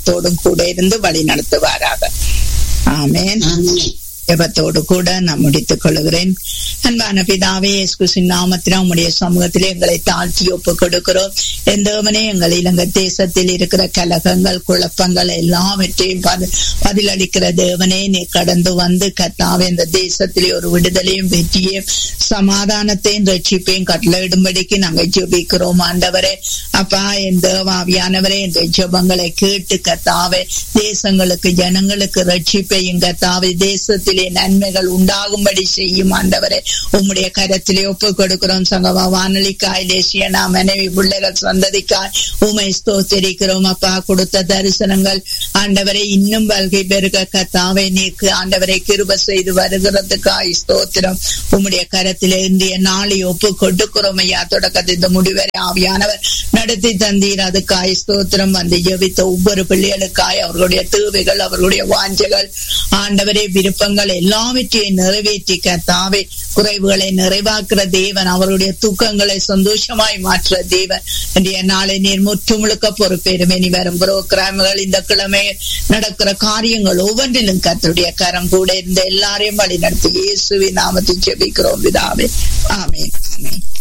தோடும் கூட இருந்து வழி நடத்துவாராக ஆமேன் ஆமென். ஜெபத்தோடு கூட நான் முடித்துக் கொள்கிறேன் அன்பான பிதாவே இயேசுவின் நாமத்தில் உம்முடைய சமூகத்திலே எங்களை தாழ்த்தி ஒப்பு கொடுக்கிறோம் எந்தவனே எங்கள் இலங்கை தேசத்தில் இருக்கிற கலகங்கள் குழப்பங்கள் எல்லாவற்றையும் பதி- பதிலளிக்கிற தேவனே நீ கடந்து வந்து கத்தாவே இந்த தேசத்திலே ஒரு விடுதலையும் வெற்றியும் சமாதானத்தையும் ரட்சிப்பையும் கட்டளையிடும்படிக்கு நாங்கள் ஜெபிக்கிறோம் ஆண்டவரே அப்பா என் தேவாவியானவரே இந்த ஜெபங்களை கேட்டு கத்தாவே தேசங்களுக்கு ஜனங்களுக்கு ரட்சிப்பையும் கத்தாவே தேசத்திலே நன்மைகள் உண்டாகும்படி செய்யும் ஆண்டவரே உம்முடைய கரத்திலே ஒப்பு கொடுக்கிறோம் சங்கமா வானொலிக்காய் தேசியனா மனைவி பிள்ளைகள் சந்ததிக்காய் உமை ஸ்தோத்தரிக்கிறோம் அப்பா கொடுத்த தரிசனங்கள் ஆண்டவரை இன்னும் வல்கை பெருக கத்தாவை நீக்கு ஆண்டவரை கிருப செய்து வருகிறதுக்காய் ஸ்தோத்திரம் உம்முடைய கரத்திலே இந்திய நாளை ஒப்பு கொடுக்கிறோம் ஐயா தொடக்கத்தை இந்த முடிவரை ஆவியானவர் நடத்தி தந்தீர் அதுக்காய் ஸ்தோத்திரம் வந்து ஜெபித்த ஒவ்வொரு பிள்ளைகளுக்காய் அவர்களுடைய தேவைகள் அவர்களுடைய வாஞ்சைகள் ஆண்டவரே விருப்பங்கள் எல்லாவற்றையும் நிறைவேற்றி கத்தாவே குறைவுகளை நிறைவாக்குற தேவன் அவருடைய துக்கங்களை சந்தோஷமாய் மாற்றுற தேவன் இன்றைய நாளை நீர் முற்று முழுக்க பொறுப்பேறும் இனி வரும் புரோகிராம்கள் இந்த கிழமை நடக்கிற காரியங்கள் ஒவ்வொன்றிலும் கர்த்தருடைய கரம் கூட இருந்த எல்லாரையும் வழி நடத்தி இயேசுவின் நாமத்தை ஜெபிக்கிறோம் விதாவே ஆமென் ஆமென்